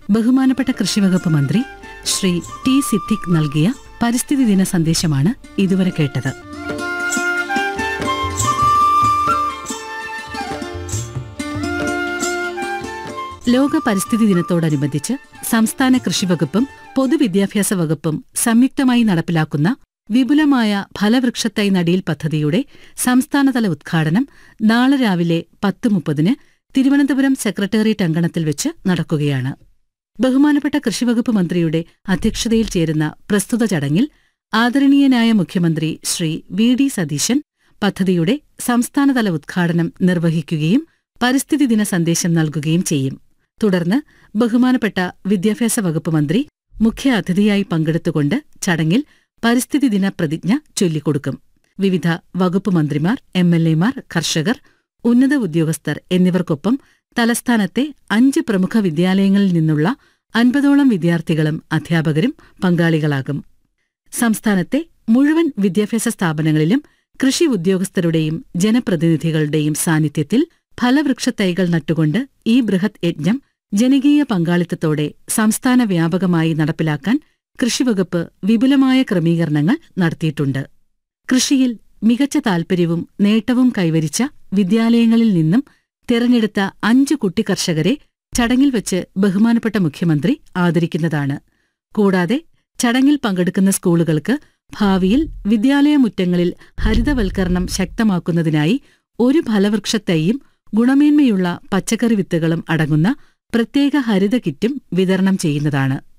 ബഹുമാനപ്പെട്ട കൃഷിവകുപ്പ് മന്ത്രി ശ്രീ ടി സിദ്ദിഖ് നൽകിയ പരിസ്ഥിതി ദിന സന്ദേശമാണ് ഇതുവരെ കേട്ടത് ലോക പരിസ്ഥിതി ദിനത്തോടനുബന്ധിച്ച് സംസ്ഥാന കൃഷിവകുപ്പും പൊതുവിദ്യാഭ്യാസ വകുപ്പും സംയുക്തമായി നടപ്പിലാക്കുന്ന വിപുലമായ ഫലവൃക്ഷത്തൈ നടീൽ പദ്ധതിയുടെ സംസ്ഥാനതല ഉദ്ഘാടനം നാളെ രാവിലെ പത്ത് മുപ്പതിന് തിരുവനന്തപുരം സെക്രട്ടേറിയറ്റ് അങ്കണത്തിൽ വെച്ച് നടക്കുകയാണ് ബഹുമാനപ്പെട്ട കൃഷിവകുപ്പ് മന്ത്രിയുടെ അധ്യക്ഷതയിൽ ചേരുന്ന പ്രസ്തുത ചടങ്ങിൽ ആദരണീയനായ മുഖ്യമന്ത്രി ശ്രീ വി ഡി സതീശൻ പദ്ധതിയുടെ സംസ്ഥാനതല ഉദ്ഘാടനം നിർവഹിക്കുകയും പരിസ്ഥിതി ദിന സന്ദേശം നൽകുകയും ചെയ്യും തുടർന്ന് ബഹുമാനപ്പെട്ട വിദ്യാഭ്യാസ വകുപ്പ് മന്ത്രി മുഖ്യ അതിഥിയായി പങ്കെടുത്തുകൊണ്ട് ചടങ്ങിൽ പരിസ്ഥിതി ദിന പ്രതിജ്ഞ ചൊല്ലിക്കൊടുക്കും വിവിധ വകുപ്പ് മന്ത്രിമാർ എം എൽ എമാർ കർഷകർ ഉന്നത ഉദ്യോഗസ്ഥർ എന്നിവർക്കൊപ്പം തലസ്ഥാനത്തെ അഞ്ച് പ്രമുഖ വിദ്യാലയങ്ങളിൽ നിന്നുള്ള അൻപതോളം വിദ്യാർത്ഥികളും അധ്യാപകരും പങ്കാളികളാകും സംസ്ഥാനത്തെ മുഴുവൻ വിദ്യാഭ്യാസ സ്ഥാപനങ്ങളിലും കൃഷി ഉദ്യോഗസ്ഥരുടെയും ജനപ്രതിനിധികളുടെയും സാന്നിധ്യത്തിൽ ഫലവൃക്ഷത്തൈകൾ നട്ടുകൊണ്ട് ഈ ബൃഹത് യജ്ഞം ജനകീയ പങ്കാളിത്തത്തോടെ സംസ്ഥാന വ്യാപകമായി നടപ്പിലാക്കാൻ കൃഷിവകുപ്പ് വിപുലമായ ക്രമീകരണങ്ങൾ നടത്തിയിട്ടുണ്ട് കൃഷിയിൽ മികച്ച താൽപര്യവും നേട്ടവും കൈവരിച്ച വിദ്യാലയങ്ങളിൽ നിന്നും തിരഞ്ഞെടുത്ത അഞ്ച് കുട്ടി കർഷകരെ ചടങ്ങിൽ വച്ച് ബഹുമാനപ്പെട്ട മുഖ്യമന്ത്രി ആദരിക്കുന്നതാണ് കൂടാതെ ചടങ്ങിൽ പങ്കെടുക്കുന്ന സ്കൂളുകൾക്ക് ഭാവിയിൽ വിദ്യാലയമുറ്റങ്ങളിൽ ഹരിതവൽക്കരണം ശക്തമാക്കുന്നതിനായി ഒരു ഫലവൃക്ഷത്തൈയും ഗുണമേന്മയുള്ള പച്ചക്കറി വിത്തുകളും അടങ്ങുന്ന പ്രത്യേക ഹരിത കിറ്റും വിതരണം ചെയ്യുന്നതാണ്